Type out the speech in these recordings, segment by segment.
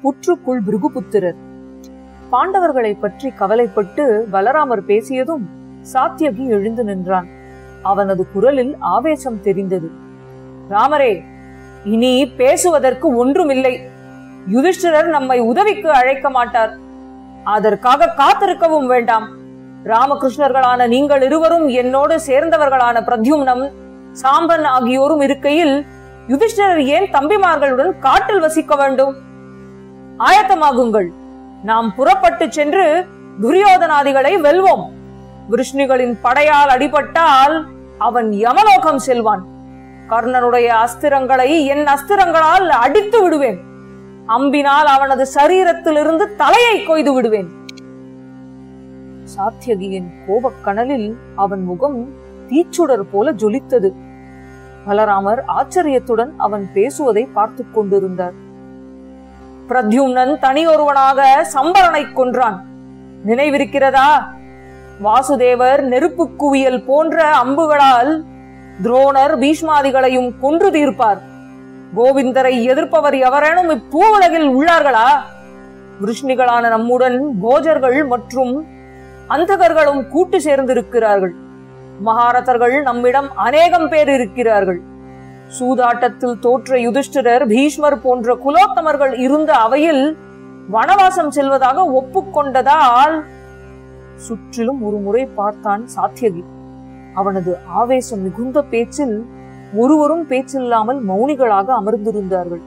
புற்றுக்குள் பிருகுபுத்திரர் பாண்டவர்களை பற்றி கவலைப்பட்டு பலராமர் பேசியதும் சாத்தியகி எழுந்து நின்றான் அவனது குரலில் ஆவேசம் தெரிந்தது ராமரே இனி பேசுவதற்கு ஒன்றுமில்லை யுதிஷ்டிரர் நம்மை உதவிக்கு அழைக்க மாட்டார் அதற்காக காத்திருக்கவும் வேண்டாம் ராமகிருஷ்ணர்களான நீங்கள் இருவரும் என்னோடு சேர்ந்தவர்களான பிரத்யும்னம் சாம்பன் ஆகியோரும் இருக்கையில் யுதிஷ்டிரர் ஏன் தம்பிமார்களுடன் காட்டில் வசிக்க வேண்டும் ஆயத்தமாகுங்கள் நாம் புறப்பட்டு சென்று துரியோதனாதிகளை வெல்வோம் விஷ்ணுகளின் படையால் அடிபட்டால் அவன் யமலோகம் செல்வான் கர்ணனுடைய அஸ்திரங்களை என் அஸ்திரங்களால் அடித்து விடுவேன் அம்பினால் அவனது சரீரத்திலிருந்து தலையை கொய்து விடுவேன் சாத்தியகியின் கோபக்கனலில் அவன் முகம் தீச்சுடர் போல ஜொலித்தது பலராமர் ஆச்சரியத்துடன் அவன் பேசுவதை பார்த்துக் கொண்டிருந்தார் பிரத்யும்னன் தனியொருவனாக சம்பரனை கொன்றான் நினைவிருக்கிறதா வாசுதேவர் நெருப்பு குவியல் போன்ற அம்புகளால் துரோணர் பீஷ்மாதிகளையும் கொன்று தீர்ப்பார் கோவிந்தரை எதிர்ப்பவர் எவரேனும் இப்பூவுலகில் உள்ளார்களா விருஷ்ணிகளான நம்முடன் கோஜர்கள் மற்றும் அந்தகர்களும் கூட்டு சேர்ந்திருக்கிறார்கள் மகாரதர்கள் நம்மிடம் அநேகம் பேர் இருக்கிறார்கள் சூதாட்டத்தில் தோற்ற யுதிஷ்டிரர் பீஷ்மர் போன்ற குலோத்தமர்கள் இருந்த அவையில் வனவாசம் செல்வதாக ஒப்புக்கொண்டதால் சுற்றிலும் ஒரு முறை பார்த்தான் சாத்தியகி அவனது ஆவேசம் மிகுந்த பேச்சில் ஒருவரும் பேச்சில்லாமல் மௌனிகளாக அமர்ந்திருந்தார்கள்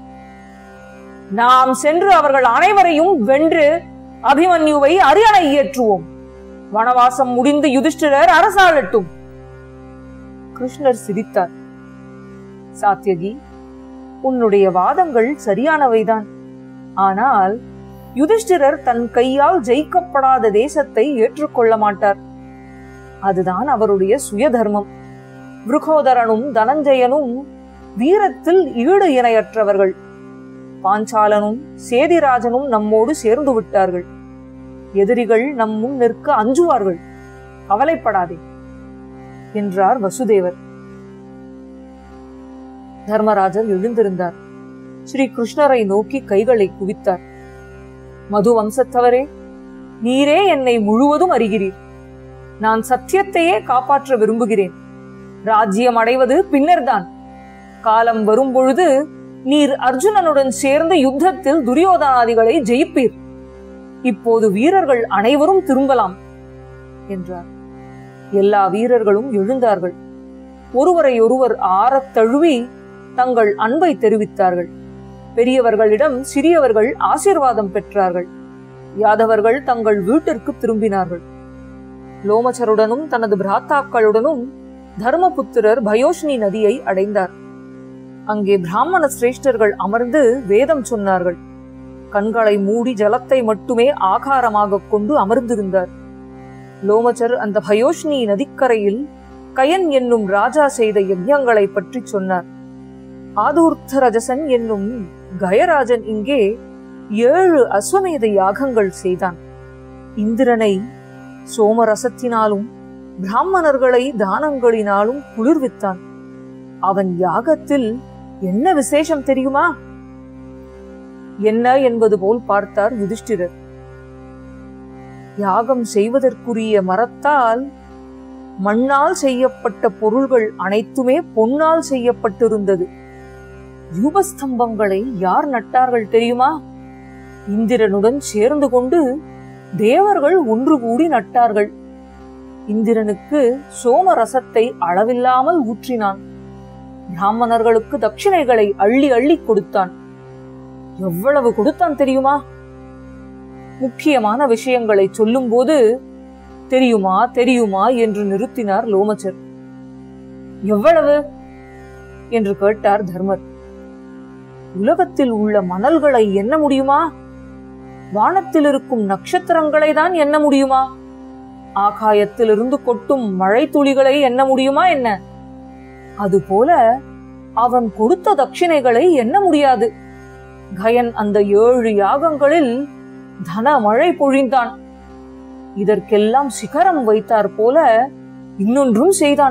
நாம் சென்று அவர்கள் அனைவரையும் வென்று அபிமன்யுவை அரியணை ஏற்றுவோம் வனவாசம் முடிந்து யுதிஷ்டிரர் அரசாளட்டும் கிருஷ்ணர் சிரித்தார் சாத்தியகி உன்னுடைய வாதங்கள் சரியானவைதான் ஆனால் யுதிஷ்டிரர் தன் கையால் ஜெயிக்கப்படாத தேசத்தை ஏற்றுக்கொள்ள மாட்டார் அதுதான் அவருடைய சுய தர்மம் விருகோதரனும் தனஞ்சயனும் வீரத்தில் ஈடு இணையற்றவர்கள் பாஞ்சாலனும் சேதிராஜனும் நம்மோடு சேர்ந்து விட்டார்கள் எதிரிகள் நம் முன் நிற்க அஞ்சுவார்கள் கவலைப்படாதே என்றார் வசுதேவர் தர்மராஜர் எழுந்திருந்தார் ஸ்ரீ கிருஷ்ணரை நோக்கி கைகளை குவித்தார் மது வம்சத்தவரே நீரே என்னை முழுவதும் அறிகிறீர் நான் சத்தியத்தையே காப்பாற்ற விரும்புகிறேன் ராஜ்யம் அடைவது பின்னர்தான் காலம் வரும்பொழுது நீர் அர்ஜுனனுடன் சேர்ந்த யுத்தத்தில் துரியோதனாதிகளை ஜெயிப்பீர் இப்போது வீரர்கள் அனைவரும் திரும்பலாம் என்றார் எல்லா வீரர்களும் எழுந்தார்கள் ஒருவரை ஒருவர் ஆறத் தழுவி தங்கள் அன்பை தெரிவித்தார்கள் பெரியவர்களிடம் சிறியவர்கள் ஆசீர்வாதம் பெற்றார்கள் யாதவர்கள் தங்கள் வீட்டிற்கு திரும்பினார்கள் லோமச்சருடனும் தனது பிராத்தாக்களுடனும் தர்மபுத்திரர் பயோஷ்னி நதியை அடைந்தார் அங்கே பிராமண சிரேஷ்டர்கள் அமர்ந்து வேதம் சொன்னார்கள் கண்களை மூடி ஜலத்தை மட்டுமே ஆகாரமாக கொண்டு அமர்ந்திருந்தார் லோமச்சர் அந்த பயோஷ்னி நதிக்கரையில் கயன் என்னும் ராஜா செய்த யஜ்யங்களை பற்றி சொன்னார் ஆதூர்த்த ரஜசன் என்னும் கயராஜன் இங்கே ஏழு அஸ்வமேத யாகங்கள் செய்தான் இந்திரனை சோமரசத்தினாலும் பிராமணர்களை தானங்களினாலும் குளிர்வித்தான் அவன் யாகத்தில் என்ன விசேஷம் தெரியுமா என்ன என்பது போல் பார்த்தார் யுதிஷ்டிரர் யாகம் செய்வதற்குரிய மரத்தால் மண்ணால் செய்யப்பட்ட பொருள்கள் அனைத்துமே பொன்னால் செய்யப்பட்டிருந்தது யூபஸ்தம்பங்களை யார் நட்டார்கள் தெரியுமா இந்திரனுடன் சேர்ந்து கொண்டு தேவர்கள் ஒன்று கூடி நட்டார்கள் இந்திரனுக்கு சோமரசத்தை அளவில்லாமல் ஊற்றினான் பிராமணர்களுக்கு தட்சிணைகளை அள்ளி அள்ளி கொடுத்தான் எவ்வளவு கொடுத்தான் தெரியுமா முக்கியமான விஷயங்களை சொல்லும்போது தெரியுமா தெரியுமா என்று நிறுத்தினார் லோமச்சர் எவ்வளவு என்று கேட்டார் தர்மர் உலகத்தில் உள்ள மணல்களை எண்ண முடியுமா வானத்தில் இருக்கும் நட்சத்திரங்களை தான் எண்ண முடியுமா ஆகாயத்திலிருந்து கொட்டும் மழை துளிகளை எண்ண முடியுமா என்ன அதுபோல அவன் கொடுத்த தட்சிணைகளை எண்ண முடியாது கயன் அந்த ஏழு யாகங்களில் தன மழை பொழிந்தான் இதற்கெல்லாம் சிகரம் வைத்தார் போல இன்னொன்றும் செய்தான்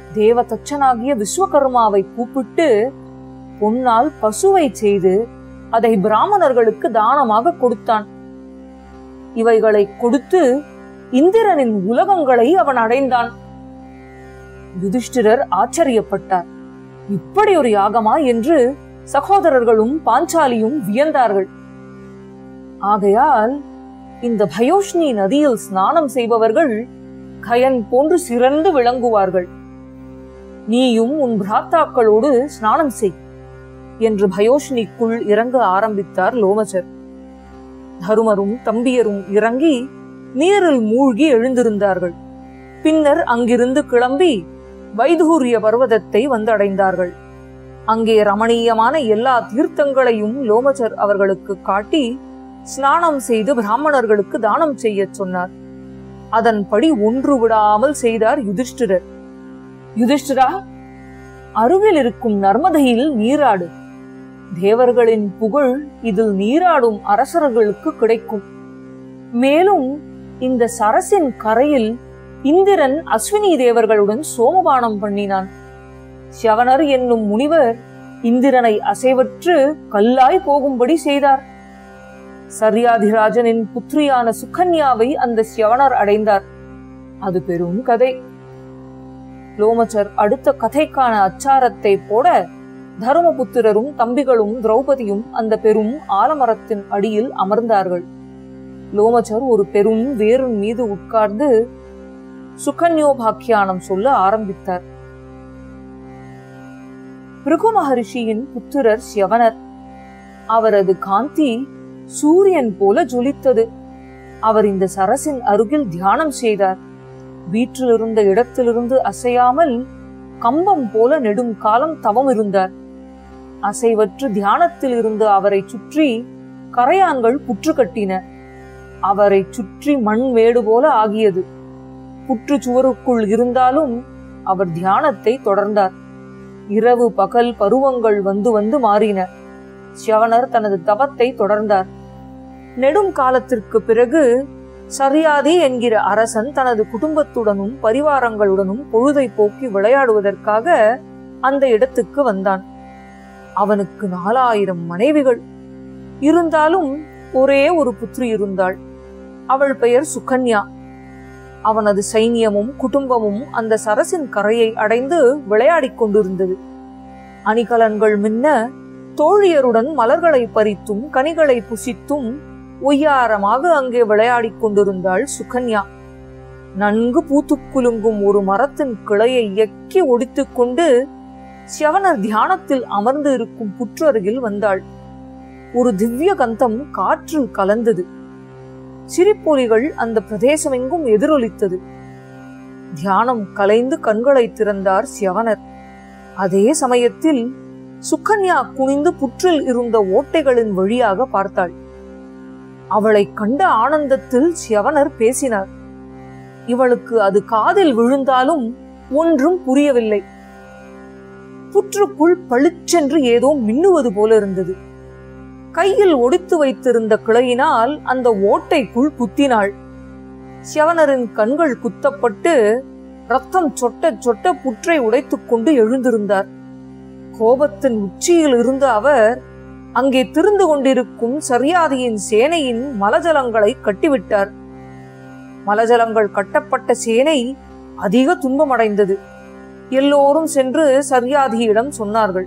தேவதச்சனாகிய விஸ்வகர்மாவை கூப்பிட்டு பொன்னால் பசுவை செய்து அதை பிராமணர்களுக்கு தானமாக கொடுத்தான் இவைகளை கொடுத்து இந்திரனின் உலகங்களை அவன் அடைந்தான் யுதிஷ்டிரர் ஆச்சரியப்பட்டார் இப்படி ஒரு யாகமா என்று சகோதரர்களும் பாஞ்சாலியும் வியந்தார்கள் ஆகையால் இந்த பயோஷ்ணி நதியில் ஸ்நானம் செய்பவர்கள் கயன் போன்று சிறந்து விளங்குவார்கள் நீயும் உன் பிராத்தாக்களோடு ஸ்நானம் செய் என்று பயோஷ்ணிக்குள் இறங்க ஆரம்பித்தார் லோமசர் தருமரும் தம்பியரும் இறங்கி நீரில் மூழ்கி எழுந்திருந்தார்கள் பின்னர் அங்கிருந்து கிளம்பி வைதூரிய பர்வதத்தை வந்தடைந்தார்கள் அங்கே ரமணீயமான எல்லா தீர்த்தங்களையும் லோமசர் அவர்களுக்கு காட்டி ஸ்நானம் செய்து பிராமணர்களுக்கு தானம் செய்யச் சொன்னார் அதன்படி ஒன்று விடாமல் செய்தார் யுதிஷ்டிரர் யுதிஷ்டிரா அருகில் இருக்கும் நர்மதையில் நீராடு தேவர்களின் புகழ் இதில் நீராடும் அரசர்களுக்கு கிடைக்கும் மேலும் இந்த சரசின் கரையில் இந்திரன் அஸ்வினி தேவர்களுடன் சோமபானம் பண்ணினான் சவணர் என்னும் முனிவர் இந்திரனை அசைவற்று கல்லாய் போகும்படி செய்தார் சர்யாதிராஜனின் புத்திரியான சுகன்யாவை அந்த சியவனர் அடைந்தார் அது பெரும் கதை லோமச்சர் அடுத்த கதைக்கான அச்சாரத்தை போட தருமபுத்திரரும் தம்பிகளும் திரௌபதியும் அந்த பெரும் ஆலமரத்தின் அடியில் அமர்ந்தார்கள் லோமச்சர் ஒரு பெரும் வேரின் மீது உட்கார்ந்து சுகன்யோபாக்கியானம் சொல்ல ஆரம்பித்தார் பிருகு மகரிஷியின் புத்திரர் சியவனர் அவரது காந்தி சூரியன் போல ஜொலித்தது அவர் இந்த சரசின் அருகில் தியானம் செய்தார் வீற்றிலிருந்த இடத்திலிருந்து அசையாமல் கம்பம் போல நெடும் காலம் தவம் இருந்தார் அசைவற்று தியானத்தில் இருந்த அவரை சுற்றி கரையான்கள் புற்று கட்டின அவரை சுற்றி மண் மேடு போல ஆகியது புற்று சுவருக்குள் இருந்தாலும் அவர் தியானத்தை தொடர்ந்தார் இரவு பகல் பருவங்கள் வந்து வந்து மாறின சியவனர் தனது தவத்தை தொடர்ந்தார் நெடும் காலத்திற்கு பிறகு சரியாதி என்கிற அரசன் தனது குடும்பத்துடனும் பரிவாரங்களுடனும் பொழுதை போக்கி விளையாடுவதற்காக அந்த இடத்துக்கு வந்தான் அவனுக்கு நாலாயிரம் மனைவிகள் இருந்தாலும் ஒரே ஒரு புத்ரி இருந்தாள் அவள் பெயர் சுகன்யா அவனது சைனியமும் குடும்பமும் அந்த சரசின் கரையை அடைந்து விளையாடிக் கொண்டிருந்தது அணிகலன்கள் மின்ன தோழியருடன் மலர்களை பறித்தும் கனிகளை புசித்தும் ஒய்யாரமாக அங்கே விளையாடிக் கொண்டிருந்தாள் சுகன்யா நன்கு பூத்துக் குலுங்கும் ஒரு மரத்தின் கிளையை எக்கி ஒடித்துக் கொண்டு சியவனர் தியானத்தில் அமர்ந்து இருக்கும் புற்று அருகில் வந்தாள் ஒரு திவ்ய கந்தம் காற்றில் கலந்தது சிரிப்பொலிகள் அந்த பிரதேசமெங்கும் எதிரொலித்தது தியானம் கலைந்து கண்களை திறந்தார் சியவனர் அதே சமயத்தில் சுகன்யா குனிந்து புற்றில் இருந்த ஓட்டைகளின் வழியாக பார்த்தாள் அவளை கண்ட ஆனந்தத்தில் சியவனர் பேசினார் இவளுக்கு அது காதில் விழுந்தாலும் ஒன்றும் புரியவில்லை புற்றுக்குள் பளிச்சென்று ஏதோ மின்னுவது போல இருந்தது கையில் ஒடித்து வைத்திருந்த கிளையினால் அந்த ஓட்டைக்குள் குத்தினாள் சியவனரின் கண்கள் குத்தப்பட்டு ரத்தம் சொட்ட சொட்ட புற்றை உடைத்துக் கொண்டு எழுந்திருந்தார் கோபத்தின் உச்சியில் இருந்த அவர் அங்கே திருந்து கொண்டிருக்கும் சரியாதியின் சேனையின் மலஜலங்களை கட்டிவிட்டார் மலஜலங்கள் கட்டப்பட்ட சேனை அதிக துன்பமடைந்தது எல்லோரும் சென்று சர்யாதியிடம் சொன்னார்கள்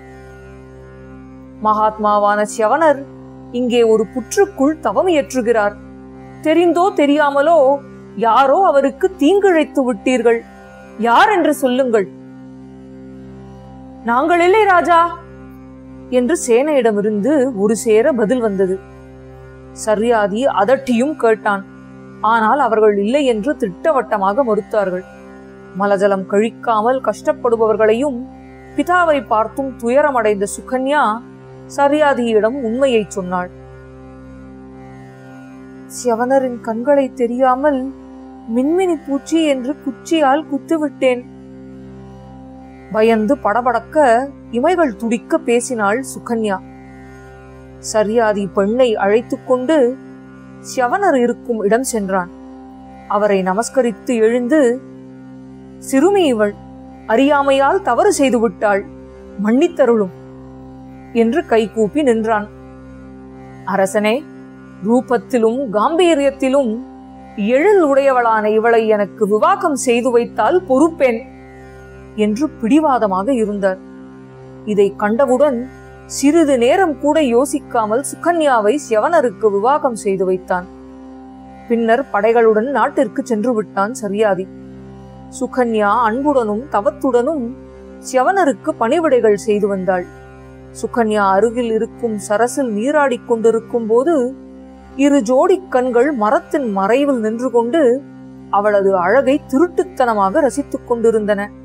மகாத்மாவான சியவனர் இங்கே ஒரு புற்றுக்குள் தவம் இயற்றுகிறார் தெரிந்தோ தெரியாமலோ யாரோ அவருக்கு தீங்கிழைத்து விட்டீர்கள் யார் என்று சொல்லுங்கள் நாங்கள் இல்லை ராஜா என்று சேனையிடமிருந்து ஒரு சேர பதில் வந்தது சரியாதி அதட்டியும் கேட்டான் ஆனால் அவர்கள் இல்லை என்று திட்டவட்டமாக மறுத்தார்கள் மலஜலம் கழிக்காமல் கஷ்டப்படுபவர்களையும் பிதாவை பார்த்தும் துயரமடைந்த சுகன்யா சரியாதியிடம் உண்மையை சொன்னாள் சியவனரின் கண்களை தெரியாமல் மின்மினி பூச்சி என்று குச்சியால் குத்துவிட்டேன் பயந்து படபடக்க இமைகள் துடிக்க பேசினாள் சுகன்யா சரியாதி பெண்ணை அழைத்துக் கொண்டு சியவனர் இருக்கும் இடம் சென்றான் அவரை நமஸ்கரித்து எழுந்து சிறுமி இவள் அறியாமையால் தவறு செய்து விட்டாள் மன்னித்தருளும் என்று கைகூப்பி நின்றான் அரசனே ரூபத்திலும் காம்பீரியத்திலும் எழில் உடையவளான இவளை எனக்கு விவாகம் செய்து வைத்தால் பொறுப்பேன் என்று பிடிவாதமாக இருந்தார் இதை கண்டவுடன் சிறிது நேரம் கூட யோசிக்காமல் சுகன்யாவை சியவனருக்கு விவாகம் செய்து வைத்தான் பின்னர் படைகளுடன் நாட்டிற்கு சென்று விட்டான் சரியாதி சுகன்யா அன்புடனும் தவத்துடனும் சியவனருக்கு பணிவிடைகள் செய்து வந்தாள் சுகன்யா அருகில் இருக்கும் சரசில் நீராடிக் கொண்டிருக்கும் போது இரு ஜோடி கண்கள் மரத்தின் மறைவில் நின்று கொண்டு அவளது அழகை திருட்டுத்தனமாக ரசித்துக் கொண்டிருந்தன